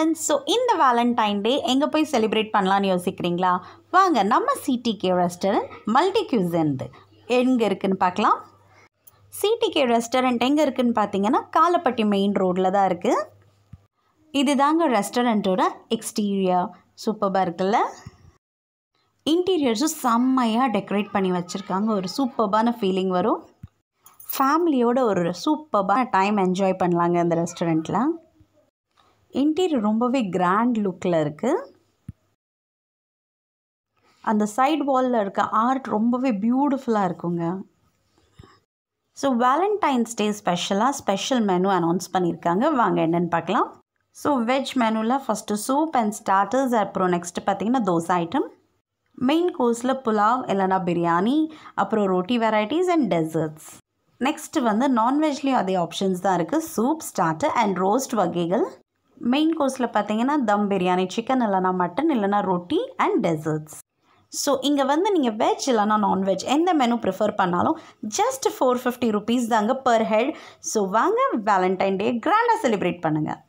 everyone so இந்த Valentine day எங்கே போய் செலிப்ரேட் பண்ணலான்னு யோசிக்கிறீங்களா வாங்க நம்ம சிடிகே ரெஸ்டாரண்ட் மல்டி கியூசன்து எங்கே இருக்குன்னு பார்க்கலாம் சிடிகே ரெஸ்டாரண்ட் எங்கே இருக்குன்னு பார்த்தீங்கன்னா காலப்பட்டி மெயின் ரோட்டில் தான் இருக்குது இது தாங்க ரெஸ்டாரண்ட்டோட எக்ஸ்டீரியர் சூப்பராக இருக்குல்ல இன்டீரியர்ஸும் செம்மையாக டெக்கரேட் பண்ணி வச்சுருக்காங்க ஒரு சூப்பர்பான ஃபீலிங் வரும் ஃபேமிலியோட ஒரு சூப்பர்பான டைம் என்ஜாய் பண்ணலாங்க இந்த ரெஸ்டாரண்ட்டில் இன்டீரியர் ரொம்பவே கிராண்ட் லுக்கில் இருக்குது அந்த சைடு வாலில் இருக்க ஆர்ட் ரொம்பவே பியூட்டிஃபுல்லாக இருக்குங்க ஸோ வேலண்டைன்ஸ் டே ஸ்பெஷலாக ஸ்பெஷல் மெனு அனௌன்ஸ் பண்ணியிருக்காங்க வாங்க என்னென்னு பார்க்கலாம் ஸோ வெஜ் மெனுவில் ஃபஸ்ட்டு சூப் அண்ட் ஸ்டார்டர்ஸ் அப்புறம் நெக்ஸ்ட்டு பார்த்தீங்கன்னா தோசை ஐட்டம் மெயின் கோர்ஸில் புலாவ் இல்லைனா பிரியாணி அப்புறம் ரொட்டி வெரைட்டிஸ் அண்ட் டெசர்ட்ஸ் நெக்ஸ்ட்டு வந்து நான்வெஜ்லேயும் அதே ஆப்ஷன்ஸ் தான் இருக்குது சூப் ஸ்டார்டர் அண்ட் ரோஸ்ட் வகைகள் மெயின் கோர்ஸில் பார்த்தீங்கன்னா தம் பிரியாணி சிக்கன் இல்லைனா மட்டன் இல்லைனா ரொட்டி அண்ட் டெசர்ட்ஸ் ஸோ இங்கே வந்து நீங்கள் வெஜ் இல்லைனா நான்வெஜ் எந்த மெனு ப்ரிஃபர் பண்ணாலும் ஜஸ்ட் ஃபோர் ஃபிஃப்டி ருபீஸ் தாங்க பர் ஹெட் ஸோ வாங்க வேலண்டைன் டே கிராண்டாக செலிப்ரேட் பண்ணுங்கள்